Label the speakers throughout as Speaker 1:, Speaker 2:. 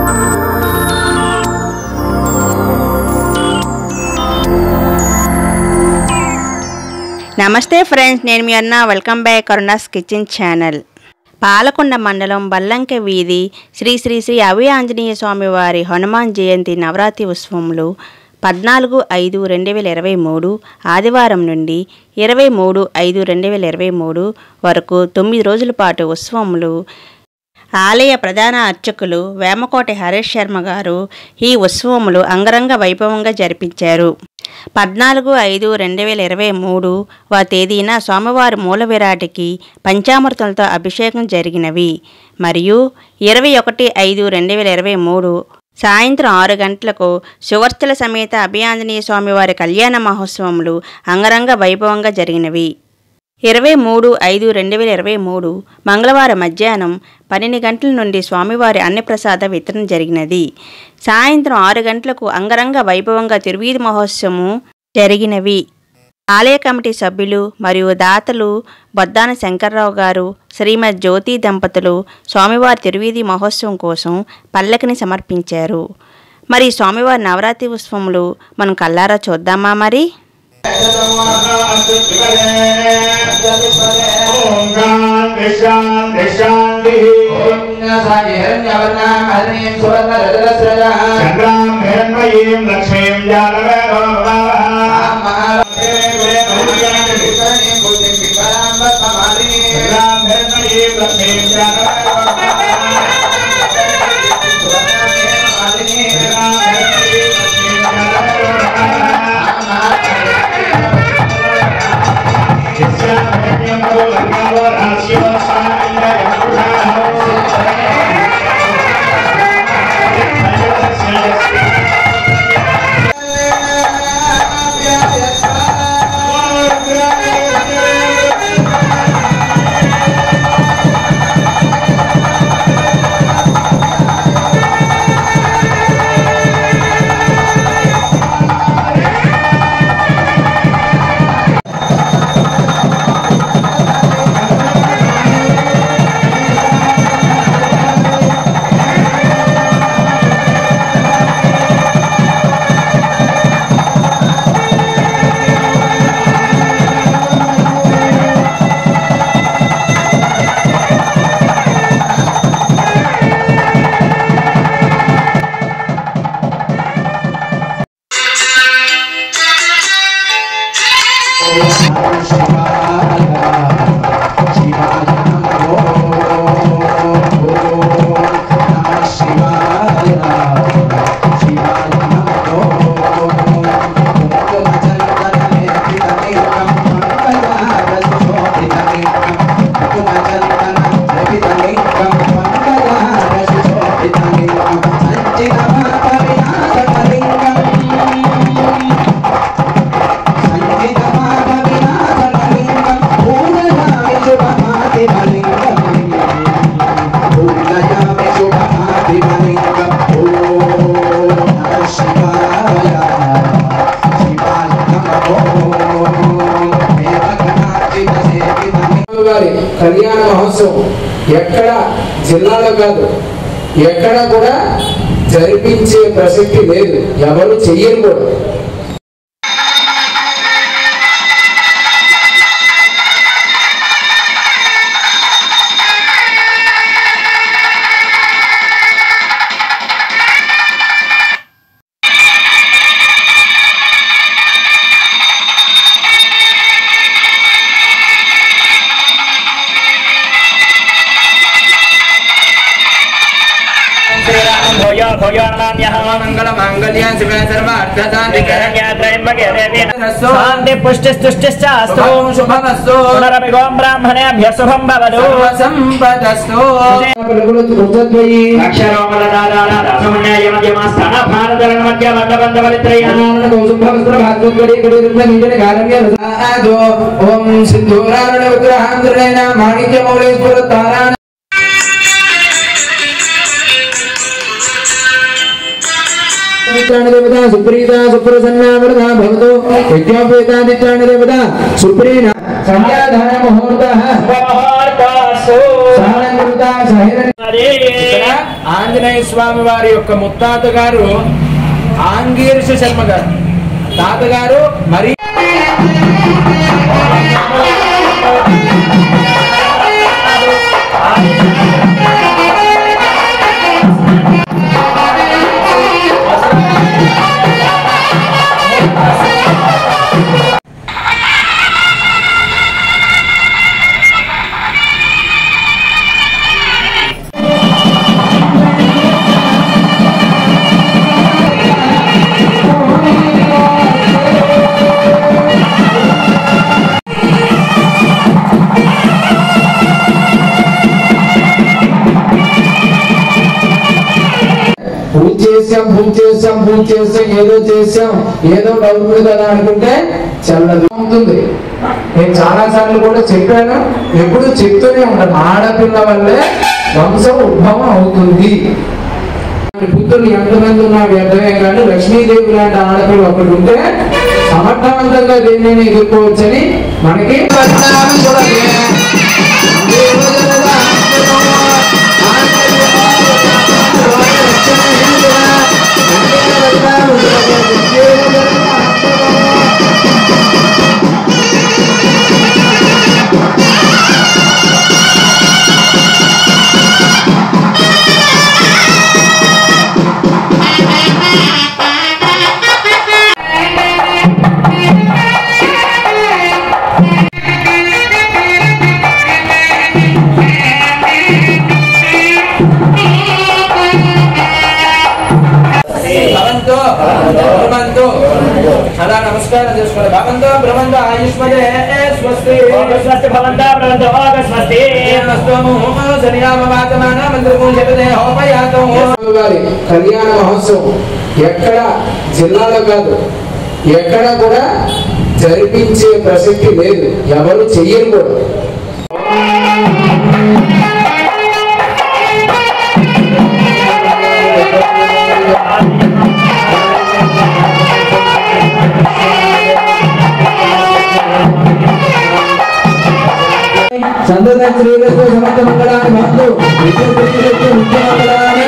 Speaker 1: నమస్తే ఫ్రెండ్స్ నేను మీ అన్న welcome back Karuna's kitchen channel Palakonda మండలం బల్లంకె వీధి శ్రీ శ్రీ శ్రీ అవి ఆంజనేయ స్వామి వారి హనుమాన్ జయంతి నవరాత్రి ఉత్సవములు పద్నాలుగు ఐదు రెండు వేల ఇరవై మూడు ఆదివారం నుండి ఇరవై మూడు ఐదు రెండు వేల ఇరవై మూడు వరకు తొమ్మిది రోజుల పాటు ఉత్సవములు ఆలయ ప్రధాన అర్చకులు వేమకోటి హరీష్ శర్మ గారు ఈ ఉత్సవములు అంగరంగ వైభవంగా జరిపించారు పద్నాలుగు ఐదు రెండు వేల ఇరవై మూడు వా తేదీన స్వామివారి మూల విరాటికి పంచామృతాలతో అభిషేకం జరిగినవి మరియు ఇరవై ఒకటి ఐదు రెండు వేల ఇరవై మూడు సాయంత్రం ఆరు గంటలకు సువర్చల సమేత అభియాంజనేయ స్వామివారి కళ్యాణ మహోత్సవములు అంగరంగ వైభవంగా జరిగినవి ఇరవై మూడు ఐదు రెండు వేల ఇరవై మూడు మంగళవారం మధ్యాహ్నం పన్నెండు గంటల నుండి స్వామివారి అన్నప్రసాద వితరణ జరిగినది సాయంత్రం ఆరు గంటలకు అంగరంగ వైభవంగా తిరువీధి మహోత్సవము జరిగినవి ఆలయ కమిటీ సభ్యులు మరియు దాతలు బొద్దాన శంకర్రావు గారు శ్రీమద్ జ్యోతి దంపతులు స్వామివారి తిరువీధి మహోత్సవం కోసం పల్లకిని సమర్పించారు మరి స్వామివారి నవరాత్రి ఉత్సవములు మనం కల్లారా చూద్దామా మరి
Speaker 2: ఓం శాంతి శాంతి శాంతి చంద్రాం హిరణ్మయీం లక్ష్మీం జాలవేదం చంద్రాం హిరణ్మయీం లక్ష్మీం
Speaker 3: గారి కళ్యాణ మహోత్సవం ఎక్కడ జిల్లాలో కాదు ఎక్కడ కూడా జరిపించే ప్రసక్తి లేదు ఎవరు చెయ్యరు కూడా
Speaker 4: శాంతి పుష్టిస్తుష్టిశ్చాస్తు పునరభిగోం బ్రాహ్మణేభ్య శుభం భవదు
Speaker 3: ఓం సింధూరారుణ విగ్రహాంధ్రుడైన మాణిక్య మౌళేశ్వర తారాణ దేవత సుప్రీత సుప్రసన్న వరద భవతు యజ్ఞోపేతాదిత్యాన్ని దేవత సుప్రీణ సంధ్యాధాన ముహూర్త
Speaker 4: ముహూర్తాసు
Speaker 3: సహనంకృత ఇక్కడ ఆంజనేయ స్వామి వారి యొక్క ముత్తాత గారు ఆంగీరస శర్మ గారు తాతగారు మరి పూజ చేసాం పూజ చేసాం పూజ చేసాం ఏదో చేసాం ఏదో అవుతుంది కదా అనుకుంటే చల్లదు ఉంటుంది నేను చాలా సార్లు కూడా చెప్పాను ఎప్పుడు చెప్తూనే ఉంటాను ఆడపిల్ల వల్లే వంశం ఉద్భవం అవుతుంది పుత్రులు ఎంతమంది ఉన్నా వ్యర్థమే కానీ లక్ష్మీదేవి లాంటి ఆడపిల్ల ఒకటి ఉంటే సమర్థవంతంగా దేనిని ఎదుర్కోవచ్చని మనకి పరిణామం కూడా భవంతో భ్రమంతో అలా నమస్కారం చేసుకోండి భవంతో భ్రమంతో ఆయుష్మదే స్వస్తి
Speaker 4: స్వస్తి భవంతా భవంతో స్వస్తి
Speaker 3: వారి కళ్యాణ మహోత్సవం ఎక్కడ జిల్లాలో కాదు ఎక్కడ కూడా జరిపించే ప్రసక్తి లేదు ఎవరు చెయ్యరు కూడా సంతత శ్రీరస్తు సమర్థ మంగళాన్ని భక్తు విద్య శ్రీరస్తు నిత్య మంగళాన్ని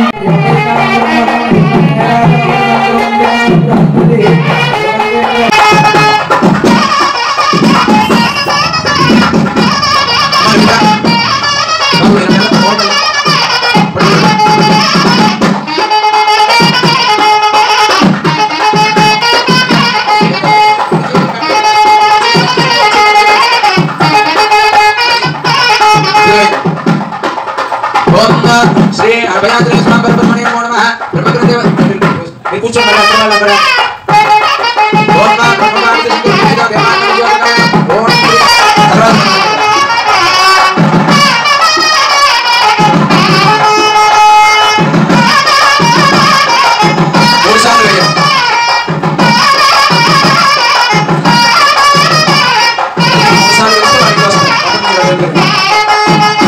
Speaker 5: ఓం శ్రీ అభయాంజలి స్వామి బ్రహ్మణ్య నమో నమః బ్రహ్మకృతే మీరు కూర్చోండి అక్కడ వాళ్ళు అక్కడ ఓం బ్రహ్మవార్తి సింధుర్వేద దేవానంద యోగ ఓం శ్రీ సర్వ మూడు సార్లు వేయండి మూడు సార్లు వేస్తే మనకి వస్తుంది అప్పుడు మీరు వెళ్ళండి.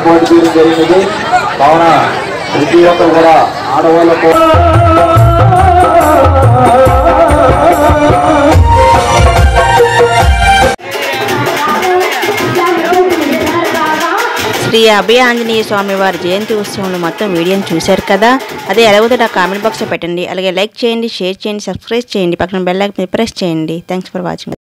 Speaker 6: పోటీ తీయడం జరిగినది కావున ప్రతి ఒక్కరు కూడా ఆడవాళ్ళకు
Speaker 1: శ్రీ అభయ ఆంజనేయ స్వామి వారి జయంతి ఉత్సవంలో మొత్తం వీడియోని చూశారు కదా అదే ఎలాగో నా కామెంట్ బాక్స్లో పెట్టండి అలాగే లైక్ చేయండి షేర్ చేయండి సబ్స్క్రైబ్ చేయండి పక్కన బెల్ ఐకాన్ ప్రెస్ చేయండి థ్యాంక్స్ ఫర్ వాచింగ్